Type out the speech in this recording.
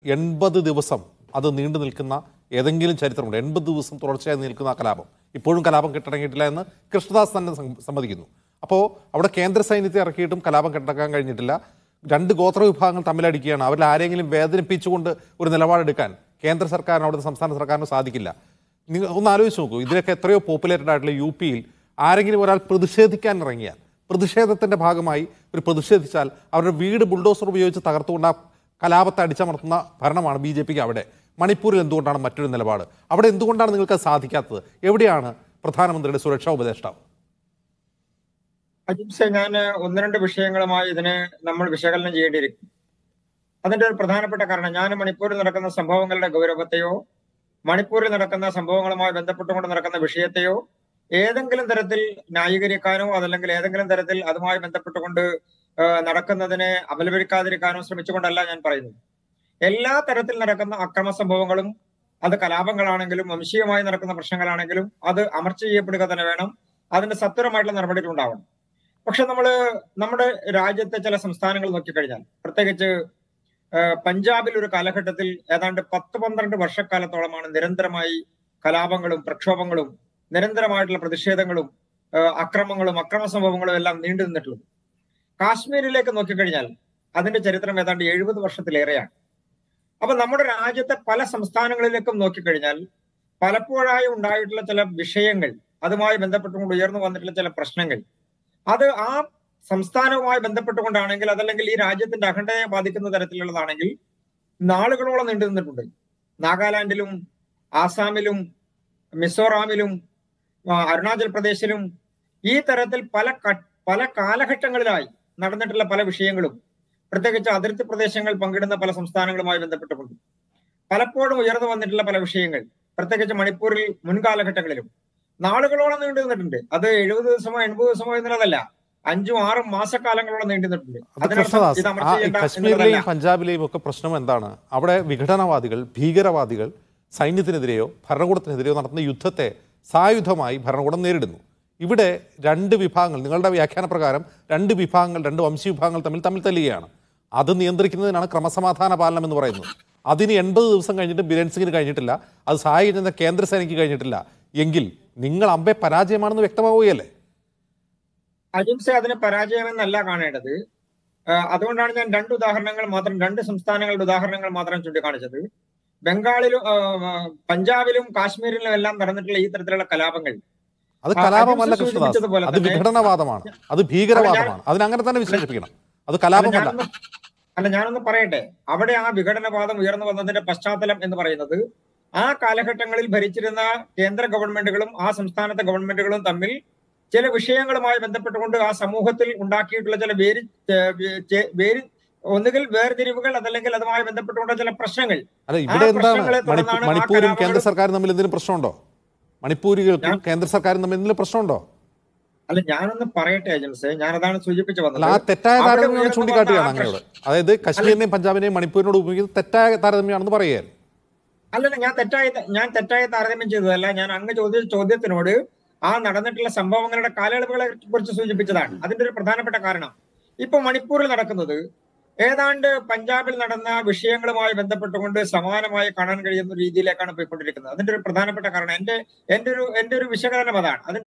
എൺപത് ദിവസം അത് നീണ്ടു നിൽക്കുന്ന ഏതെങ്കിലും ചരിത്രമുണ്ട് എൺപത് ദിവസം തുടർച്ചയായി നിൽക്കുന്ന ആ കലാപം ഇപ്പോഴും കലാപം കെട്ടടങ്ങിയിട്ടില്ല എന്ന് കൃഷ്ണദാസ് തന്നെ സം- സമ്മതിക്കുന്നു അപ്പോൾ അവിടെ കേന്ദ്ര സൈന്യത്തെ ഇറക്കിയിട്ടും കലാപം കെട്ടടക്കാൻ കഴിഞ്ഞിട്ടില്ല രണ്ട് ഗോത്ര വിഭാഗങ്ങൾ തമ്മിലടിക്കുകയാണ് അവരിൽ ആരെങ്കിലും വേദനിപ്പിച്ചുകൊണ്ട് ഒരു നിലപാടെടുക്കാൻ കേന്ദ്ര സർക്കാരിനോ അവിടുത്തെ സംസ്ഥാന സർക്കാരിനോ സാധിക്കില്ല നിങ്ങൾ ഒന്ന് ആലോചിച്ച് നോക്കൂ ഇതിനൊക്കെ എത്രയോ പോപ്പുലേറ്റഡ് ആയിട്ടുള്ള യു പിയിൽ ആരെങ്കിലും ഒരാൾ പ്രതിഷേധിക്കാൻ ഇറങ്ങിയാൽ പ്രതിഷേധത്തിന്റെ ഭാഗമായി ഒരു പ്രതിഷേധിച്ചാൽ അവരുടെ വീട് ബുൾഡോസർ ഉപയോഗിച്ച് തകർത്തുകൊണ്ട് ആ കലാപത്തെ അടിച്ചമർത്തുന്ന ഭരണമാണ് ബി ജെ പിക്ക് അവിടെ മണിപ്പൂരിൽ എന്തുകൊണ്ടാണ് മറ്റൊരു നിലപാട് അവിടെ എന്തുകൊണ്ടാണ് നിങ്ങൾക്ക് അത് സാധിക്കാത്തത് എവിടെയാണ് പ്രധാനമന്ത്രിയുടെ സുരക്ഷാ ഉപദേഷ്ടാവ് അജിംസെ ഞാൻ ഒന്ന് രണ്ട് വിഷയങ്ങളുമായി ഇതിനെ നമ്മൾ വിശകലനം ചെയ്യേണ്ടിയിരിക്കും അതിന്റെ ഒരു പ്രധാനപ്പെട്ട കാരണം ഞാൻ മണിപ്പൂരിൽ നടക്കുന്ന സംഭവങ്ങളുടെ ഗൗരവത്തെയോ മണിപ്പൂരിൽ നടക്കുന്ന സംഭവങ്ങളുമായി ബന്ധപ്പെട്ടുകൊണ്ട് നടക്കുന്ന വിഷയത്തെയോ ഏതെങ്കിലും തരത്തിൽ ന്യായീകരിക്കാനോ അതല്ലെങ്കിൽ ഏതെങ്കിലും തരത്തിൽ അതുമായി ബന്ധപ്പെട്ടുകൊണ്ട് ആ, നടക്കുന്നതിനെ അപലപിക്കാതിരിക്കാനോ ശ്രമിച്ചുകൊണ്ടല്ല ഞാൻ പറയുന്നത് എല്ലാ തരത്തിൽ നടക്കുന്ന അക്രമ സംഭവങ്ങളും അത് കലാപങ്ങളാണെങ്കിലും വംശീയമായി നടക്കുന്ന പ്രശ്നങ്ങളാണെങ്കിലും അത് അമർച്ച ചെയ്യപ്പെടുക തന്നെ വേണം അതിന്റെ സത്വരമായിട്ടുള്ള നടപടികൾ ഉണ്ടാവണം പക്ഷെ നമ്മള് നമ്മുടെ രാജ്യത്തെ ചില സംസ്ഥാനങ്ങൾ നോക്കിക്കഴിഞ്ഞാൽ പ്രത്യേകിച്ച് ആ, പഞ്ചാബിൽ ഒരു കാലഘട്ടത്തിൽ ഏതാണ്ട് പത്ത് പന്ത്രണ്ട് വർഷക്കാലത്തോളമാണ് നിരന്തരമായി കലാപങ്ങളും പ്രക്ഷോഭങ്ങളും നിരന്തരമായിട്ടുള്ള പ്രതിഷേധങ്ങളും ആ, അക്രമങ്ങളും അക്രമ സംഭവങ്ങളും എല്ലാം നീണ്ടു നിന്നിട്ടുള്ളത് കാശ്മീരിലേക്ക് നോക്കിക്കഴിഞ്ഞാൽ അതിന്റെ ചരിത്രം ഏതാണ്ട് എഴുപത് വർഷത്തിലേറെയാണ് അപ്പൊ നമ്മുടെ രാജ്യത്തെ പല സംസ്ഥാനങ്ങളിലേക്കും നോക്കിക്കഴിഞ്ഞാൽ പലപ്പോഴായി ഉണ്ടായിട്ടുള്ള ചില വിഷയങ്ങൾ അതുമായി ബന്ധപ്പെട്ടുകൊണ്ട് ഉയർന്നു വന്നിട്ടുള്ള ചില പ്രശ്നങ്ങൾ അത് ആ സംസ്ഥാനവുമായി ബന്ധപ്പെട്ടുകൊണ്ടാണെങ്കിൽ അതല്ലെങ്കിൽ ഈ രാജ്യത്തിന്റെ അഖണ്ഡതയെ ബാധിക്കുന്ന തരത്തിലുള്ളതാണെങ്കിൽ നാളുകളോളം നീണ്ടു നിന്നിട്ടുണ്ട് നാഗാലാൻഡിലും ആസാമിലും മിസോറാമിലും ആ, അരുണാചൽ പ്രദേശിലും ഈ തരത്തിൽ പല ക- പല കാലഘട്ടങ്ങളിലായി നടന്നിട്ടുള്ള പല വിഷയങ്ങളും പ്രത്യേകിച്ച് അതിർത്തി പ്രദേശങ്ങൾ പങ്കിടുന്ന പല സംസ്ഥാനങ്ങളുമായി ബന്ധപ്പെട്ടുകൊണ്ട് പലപ്പോഴും ഉയർന്നു വന്നിട്ടുള്ള പല വിഷയങ്ങൾ പ്രത്യേകിച്ച് മണിപ്പൂരിൽ മുൻകാലഘട്ടങ്ങളിലും നാളുകളോളം നീണ്ടു നിന്നിട്ടുണ്ട് അത് എഴുപത് ദിവസമോ എൺപത് ദിവസമോ എന്നുള്ളതല്ല അഞ്ചും ആറും മാസക്കാലങ്ങളോളം നീണ്ടു നിന്നിട്ടുണ്ട് അത് അതിനർത്ഥം കൃഷ്ണദാസ് ഇത് ആ അമർച്ച ഈ ചെയ്യേണ്ട കശ്മീരിലെയും എന്നുള്ളതല്ല പഞ്ചാബിലെയും ഒക്കെ പ്രശ്നം എന്താണ് അവിടെ വിഘടനവാദികൾ ഭീകരവാദികൾ സൈന്യത്തിനെതിരെയോ ഭരണകൂടത്തിനെതിരെയോ നടത്തുന്ന യുദ്ധത്തെ സായുധമായി ഭരണകൂടം നേരിടുന്നു ഇവിടെ രണ്ട് വിഭാഗങ്ങൾ നിങ്ങളുടെ വ്യാഖ്യാന പ്രകാരം രണ്ട് വിഭാഗങ്ങൾ രണ്ട് വംശീയ വിഭാഗങ്ങൾ തമ്മിൽ തമ്മിൽ തല്ലുകയാണ് അത് നിയന്ത്രിക്കുന്നതിനാണ് ക്രമസമാധാന പാലനം എന്ന് പറയുന്നത് അതിന് എൺപത് ദിവസം കഴിഞ്ഞിട്ട് ബിരൻ സിംഗിന് കഴിഞ്ഞിട്ടില്ല അത് സഹായിക്കാൻ ചെന്ന കേന്ദ്ര സേനയ്ക്ക് കഴിഞ്ഞിട്ടില്ല എങ്കിൽ നിങ്ങൾ അമ്പെ പരാജയമാണെന്ന് വ്യക്തമാവുകയല്ലേ അജിംസെ അതിന് പരാജയമെന്നല്ല കാണേണ്ടത് ആ, അതുകൊണ്ടാണ് ഞാൻ രണ്ട് ഉദാഹരണങ്ങൾ മാത്രം രണ്ട് സംസ്ഥാനങ്ങളുടെ ഉദാഹരണങ്ങൾ മാത്രം ചൂണ്ടിക്കാണിച്ചത് ബംഗാളിലും ആ, ആ, പഞ്ചാബിലും കാശ്മീരിലും എല്ലാം നടന്നിട്ടുള്ള ഈ തരത്തിലുള്ള കലാപങ്ങൾ അത് ആ, കലാപമല്ല അജിംസ കൃഷ്ണദാസ് സൂചിപ്പിച്ചതുപോലെ അത് തന്നെ- വിഘടനവാദമാണ് അത് ഭീകരവാദമാണ് അതിനങ്ങനെ തന്നെ വിശേഷിപ്പിക്കണം അത് അല്ല, കലാപമല്ല ഞാനൊന്ന് അല്ല ഞാനൊന്ന് പറയട്ടെ അവിടെ ആ വിഘടനവാദം ഉയർന്നു വന്നതിന്റെ പശ്ചാത്തലം എന്ന് പറയുന്നത് ആ കാലഘട്ടങ്ങളിൽ ഭരിച്ചിരുന്ന കേന്ദ്ര ഗവൺമെന്റുകളും ആ സംസ്ഥാനത്തെ ഗവൺമെന്റുകളും തമ്മിൽ ചില വിഷയങ്ങളുമായി ബന്ധപ്പെട്ടുകൊണ്ട് ആ സമൂഹത്തിൽ ഉണ്ടാക്കിയിട്ടുള്ള ചില വേരി ചെ- ചെ- വേരി ഒന്നുകിൽ വേർതിരിവുകൾ അതല്ലെങ്കിൽ അതുമായി ബന്ധപ്പെട്ടുകൊണ്ട് ചില പ്രശ്നങ്ങൾ അല്ല ഇവിടെ ആ എന്താണ് പ്രശ്നങ്ങളെ മണിപ്പൂ- തുടർന്നാണ് ആ മണിപ്പൂരും കേന്ദ്ര കലാപങ്ങളും- സർക്കാരും തമ്മിൽ എന്തെങ്കിലും പ്രശ്നമുണ്ടോ മണിപ്പൂരികൾക്കും ഞാൻ- കേന്ദ്ര സർക്കാരും തമ്മിൽ എന്തെങ്കിലും പ്രശ്നമുണ്ടോ അല്ല ഞാനൊന്ന് പറയട്ടെ ഏജൻസി ഞാൻ അതാണ് സൂചിപ്പിച്ചു അല്ല ആ വന്നത് തെറ്റായ അവിടെ താരതമ്യമാണ് ഉയർന്നു ചൂണ്ടിക്കാട്ടുകയാണ് വന്ന ആ അങ്ങയോട് അതായത് കശ്മീരിനെയും പഞ്ചാബിനെയും മണിപ്പൂരിനോട് ഉപയോഗിക്കുന്നത് തെറ്റായ താരതമ്യമാണെന്ന് പറയുകയാണ് അല്ലല്ല ഞാൻ തെറ്റായി ഞാൻ തെറ്റായി താരതമ്യം ചെയ്തതല്ല ഞാൻ അങ്ങ് ചോദിച്ച ചോദ്യത്തിനോട് ആ നടന്നിട്ടുള്ള സംഭവങ്ങളുടെ കാലയളവുകളെ കുറിച്ച് സൂചിപ്പിച്ചതാണ് അതിന്റെ ഒരു പ്രധാനപ്പെട്ട കാരണം ഇപ്പൊ മണിപ്പൂരിൽ നടക്കുന്നത് ഏതാണ്ട് പഞ്ചാബിൽ നടന്ന വിഷയങ്ങളുമായി ബന്ധപ്പെട്ടുകൊണ്ട് സമാനമായി കാണാൻ കഴിയുന്ന രീതിയിലേക്കാണ് പോയിക്കൊണ്ടിരിക്കുന്നത് അതിന്റെ ഒരു പ്രധാനപ്പെട്ട കാരണം എന്റെ എന്റെ ഒരു എന്റെ ഒരു വിശകലനം അതാണ് അതിന്